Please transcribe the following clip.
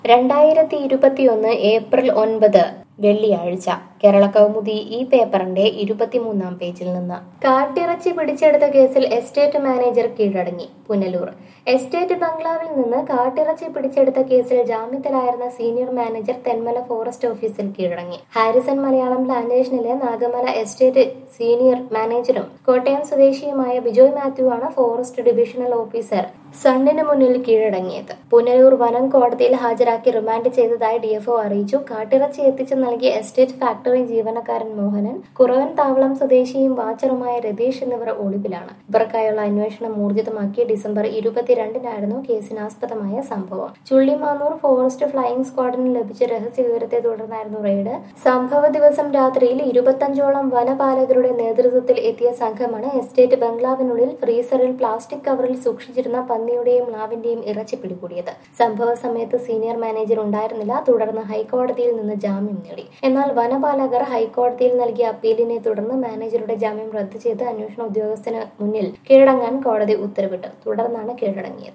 രണ്ടായിരത്തി ഇരുപത്തിയൊന്ന് ഏപ്രിൽ ഒൻപത് വെള്ളിയാഴ്ച കേരള കൗമുദി ഈ പേപ്പറിന്റെ ഇരുപത്തിമൂന്നാം പേജിൽ നിന്ന് കാട്ടിറച്ചി പിടിച്ചെടുത്ത കേസിൽ എസ്റ്റേറ്റ് മാനേജർ കീഴടങ്ങി പുനലൂർ എസ്റ്റേറ്റ് ബംഗ്ലാവിൽ നിന്ന് കാട്ടിറച്ചി പിടിച്ചെടുത്ത കേസിൽ ജാമ്യത്തിലായിരുന്ന സീനിയർ മാനേജർ തെന്മല ഫോറസ്റ്റ് ഓഫീസിൽ കീഴടങ്ങി ഹാരിസൺ മലയാളം പ്ലാന്റേഷനിലെ നാഗമല എസ്റ്റേറ്റ് സീനിയർ മാനേജറും കോട്ടയം സ്വദേശിയുമായ ബിജോയ് മാത്യു ആണ് ഫോറസ്റ്റ് ഡിവിഷണൽ ഓഫീസർ സണ്ണിന് മുന്നിൽ കീഴടങ്ങിയത് പുനലൂർ വനം കോടതിയിൽ ഹാജരാക്കി റിമാൻഡ് ചെയ്തതായി ഡിഎഫ്ഒ അറിയിച്ചു കാട്ടിറച്ചി എത്തിച്ചു നൽകിയ എസ്റ്റേറ്റ് ഫാക്ടറി ജീവനക്കാരൻ മോഹനൻ കുറവൻ താവളം സ്വദേശിയും വാച്ചറുമായ രതീഷ് എന്നിവർ ഒളിവിലാണ് ഇവർക്കായുള്ള അന്വേഷണം ഊർജിതമാക്കി ഡിസംബർ ഇരുപത്തിരണ്ടിനായിരുന്നു കേസിനാസ്പദമായ സംഭവം ചുള്ളിമാന്നൂർ ഫോറസ്റ്റ് ഫ്ലൈയിംഗ് സ്ക്വാഡിന് ലഭിച്ച രഹസ്യ വിവരത്തെ തുടർന്നായിരുന്നു റെയ്ഡ് സംഭവ ദിവസം രാത്രിയിൽ ഇരുപത്തഞ്ചോളം വനപാലകരുടെ നേതൃത്വത്തിൽ എത്തിയ സംഘമാണ് എസ്റ്റേറ്റ് ബംഗ്ലാവിനുള്ളിൽ ഫ്രീസറിൽ പ്ലാസ്റ്റിക് കവറിൽ സൂക്ഷിച്ചിരുന്ന പന്നിയുടെയും മ്ലാവിന്റെയും ഇറച്ചി പിടികൂടിയത് സംഭവ സമയത്ത് സീനിയർ മാനേജർ ഉണ്ടായിരുന്നില്ല തുടർന്ന് ഹൈക്കോടതിയിൽ നിന്ന് ജാമ്യം നേടി എന്നാൽ വനപാലകർ ഹൈക്കോടതിയിൽ നൽകിയ അപ്പീലിനെ തുടർന്ന് മാനേജറുടെ ജാമ്യം റദ്ദു ചെയ്ത് അന്വേഷണ ഉദ്യോഗസ്ഥന് മുന്നിൽ കീഴടങ്ങാൻ കോടതി ഉത്തരവിട്ടു തുടർന്നാണ് കീഴടങ്ങിയത്